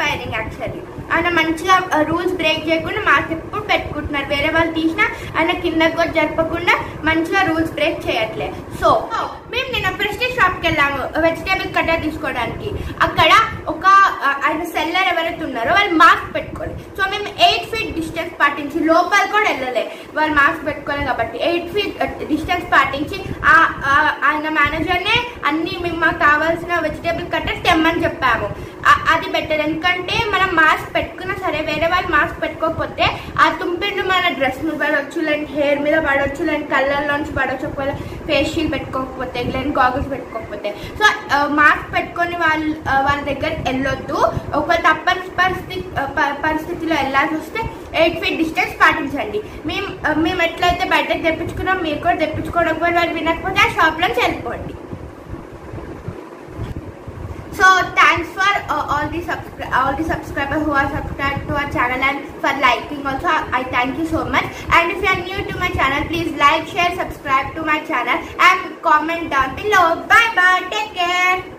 Inspiring actually ఆయన మంచిగా rules break చేయకుండా మాస్క్ ఎప్పుడు పెట్టుకుంటున్నారు వేరే వాళ్ళు తీసినా ఆయన కిందకు కూడా జరపకుండా మంచిగా రూల్స్ బ్రేక్ చేయట్లే సో మేము నిన్న ప్రెస్టీజ్ షాప్కి వెళ్ళాము వెజిటేబుల్ కట్టర్ తీసుకోవడానికి అక్కడ ఒక ఆ, ఆయన సెల్లర్ ఎవరైతే ఉన్నారో వాళ్ళు మాస్క్ పెట్టుకోవాలి సో మేము ఎయిట్ ఫీట్ డిస్టెన్స్ పాటించి లోపల కూడా వెళ్ళలే వాళ్ళు మాస్క్ పెట్టుకోలేదు కాబట్టి ఎయిట్ ఫీట్ డిస్టెన్స్ పాటించి ఆ- ఆ- ఆయన మేనేజర్నే అన్ని మేము మాకు కావాల్సిన వెజిటేబుల్ కట్టర్ తెమ్మని చెప్పాము ఆ- అది బెటర్ ఎందుకంటే మనం మాస్క్ పెట్టుకున్నా సరే వేరే వాళ్ళు మాస్క్ పెట్టుకోకపోతే ఆ తుంపిండు మన డ్రెస్ మీద పడవచ్చు లేదంటే హెయిర్ మీద పడవచ్చు లేదంటే కళ్ళల్లోంచి పడవచ్చు ఒకవేళ ఫేస్ షీల్డ్ పెట్టుకోకపోతే లేదంటే గాగుల్స్ పెట్టుకోకపోతే సో మాస్క్ పెట్టుకొని వాళ్ళు ఆ, వాళ్ళ దగ్గర వెళ్ళొద్దు ఒకవేళ తప్పని పరిస్థితి ఆ, ప- పరిస్థితిలో వెళ్ళాల్సి వస్తే ఎయిట్ ఫీట్ డిస్టెన్స్ పాటించండి మేము ఆ, మేము ఎట్లయితే బయటకు తెప్పించుకున్నాం మీరు కూడా తెప్పించుకోవడం వాళ్ళు వినకపోతే ఆ షాప్లోంచి వెళ్ళిపోండి So thanks for uh, all the subscri- all the subscribers who are subscribed to our channel and for liking also. I thank you so much. And if you are new to my channel, please like, share, subscribe to my channel and comment down below. Bye bye. Take care.